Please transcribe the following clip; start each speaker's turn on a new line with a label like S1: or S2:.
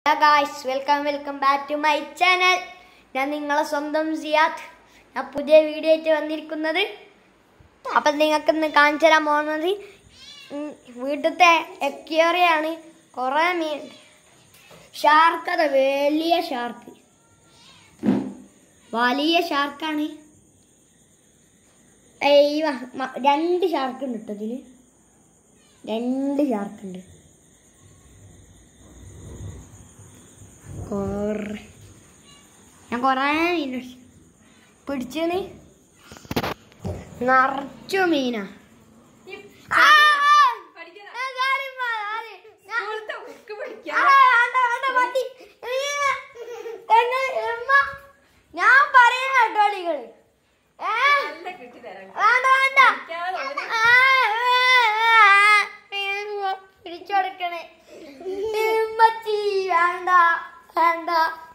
S1: Guys welcome welcome back to my channel ഞാൻ നിങ്ങളെ സ്വന്തം സിയാദ് ഞാൻ പുതിയ വീഡിയോ ആയിട്ട് വന്നിരിക്കുന്നത് അപ്പം നിങ്ങൾക്ക് ഇന്ന് കാണിച്ചു തരാൻ പോകുന്നത് ഉം, വീട്ടിലത്തെ എക്വേറിയാണ് കുറേ മീൻ ഷാർക്ക് അത് വലിയ ഷാർക്ക് വലിയ ഷാർക്കാണ് ഏയ് വാ, മ- രണ്ട് ഷാർക്ക് ഉണ്ട് കേട്ടോ ഇതില് രണ്ട് ഷാർക്ക് ഉണ്ട് കൊറേ ഞാൻ കൊറേ മീൻ പിടിച്ചത് നിറച്ചു മീനാ ആ! ഞാൻ കാര്യം പറ, ആര്? ഞാൻ- ആ, വേണ്ട, വേണ്ട, മതി. എന്നെ- ഉമ്മ, ഞാൻ പറയുന്ന കേട്ടോ നിങ്ങള് ഏ? വേണ്ട വേണ്ട ആ, പിടിച്ചു കൊടുക്കണേ ഉമ്മച്ചി വേണ്ട വേണ്ട